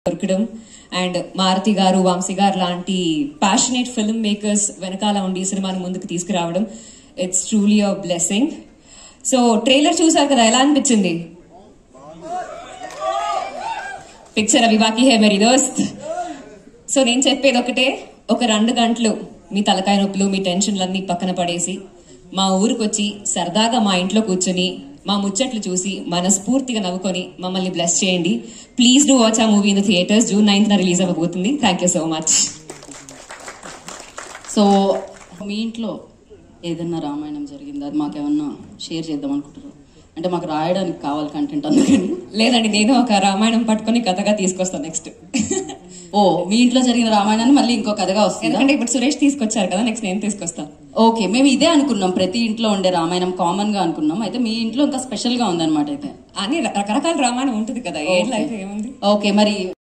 దొరకడం అండ్ మారుతి గారు వంశీ గారు లాంటి ప్యాషనేట్ ఫిల్మ్ మేకర్స్ వెనకాల ఉండి ఈ సినిమాను ముందుకు తీసుకురావడం it's truly a blessing so trailer చూసారు కదా ఎలా అనిపించింది పిక్చర్ అవి బాకీ హే మెరీ దోస్త్ సో నేను చెప్పేది ఒకటే ఒక రెండు గంటలు మీ తలకాయ నొప్పులు మీ టెన్షన్లన్నీ పక్కన పడేసి మా ఊరికి వచ్చి సరదాగా మా ఇంట్లో కూర్చొని మా ముచ్చట్లు చూసి మనస్ఫూర్తిగా నవ్వుకొని మమ్మల్ని బ్లెస్ చేయండి please do watch a movie in the theatres June ninth release అవ్వబోతుంది thank you so much so మీ ఇంట్లో ఏదన్నా రామాయణం జరిగింది అది మాకేమన్నా షేర్ చేద్దాం అనుకుంటారు అంటే మాకు రాయడానికి కావాలి కంటెంట్ అందుకని లేదండి నేను ఒక రామాయణం పట్టుకొని కథగా తీసుకొస్తాను నెక్స్ట్ ఓ మీ ఇంట్లో జరిగిన రామాయణాన్ని మళ్ళీ ఇంకో కథగా వస్తుంది ఎందుకంటే ఇప్పుడు సురేష్ తీసుకొచ్చారు కదా నెక్స్ట్ నేను తీసుకొస్తాను ఓకే మేము ఇదే అనుకున్నాం ప్రతి ఇంట్లో ఉండే రామాయణం కామన్ గా అనుకున్నాం అయితే మీ ఇంట్లో ఇంకా స్పెషల్ గా ఉందన్నమాట అయితే అని రకరకాల రామాయణం ఉంటుంది కదా ఏట్లా అయితే ఏముంది ఓకే మరి